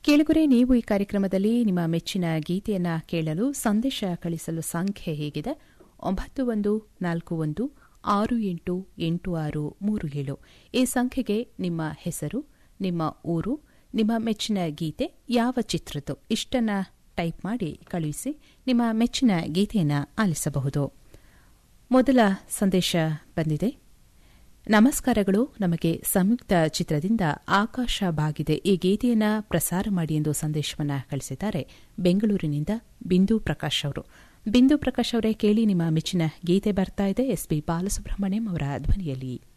ಕೇಳುಗರೆ ನೀವು ಈ ಕಾರ್ಯಕ್ರಮದಲ್ಲಿ ನಿಮ್ಮ ಮೆಚ್ಚಿನ ಗೀತೆಯನ್ನ ಕೇಳಲು ಸಂದೇಶ ಕಳಿಸಲು ಸಂಖ್ಯೆ ಹೇಗಿದೆ ಒಂಬತ್ತು ಒಂದು ನಾಲ್ಕು ಒಂದು ಆರು ಎಂಟು ಎಂಟು ಆರು ಮೂರು ಏಳು ಈ ಸಂಖ್ಯೆಗೆ ನಿಮ್ಮ ಹೆಸರು ನಿಮ್ಮ ಊರು ನಿಮ್ಮ ಮೆಚ್ಚಿನ ಗೀತೆ ಯಾವ ಚಿತ್ರದ್ದು ಇಷ್ಟನ್ನ ಟೈಪ್ ಮಾಡಿ ಕಳುಹಿಸಿ ನಿಮ್ಮ ಮೆಚ್ಚಿನ ಗೀತೆಯನ್ನು ಆಲಿಸಬಹುದು ಮೊದಲ ಸಂದೇಶ ಬಂದಿದೆ ನಮಸ್ಕಾರಗಳು ನಮಗೆ ಸಂಯುಕ್ತ ಚಿತ್ರದಿಂದ ಆಕಾಶ ಬಾಗಿದೆ ಈ ಗೀತೆಯನ್ನ ಪ್ರಸಾರ ಮಾಡಿ ಎಂದು ಸಂದೇಶವನ್ನು ಕಳಿಸಿದ್ದಾರೆ ಬೆಂಗಳೂರಿನಿಂದ ಬಿಂದು ಪ್ರಕಾಶ್ ಅವರು ಬಿಂದು ಪ್ರಕಾಶ್ ಅವರೇ ಕೇಳಿ ನಿಮ್ಮ ಮೆಚ್ಚಿನ ಗೀತೆ ಬರ್ತಾ ಇದೆ ಎಸ್ಪಿ ಬಾಲಸುಬ್ರಹ್ಮಣ್ಯಂ ಅವರ ಧ್ವನಿಯಲ್ಲಿ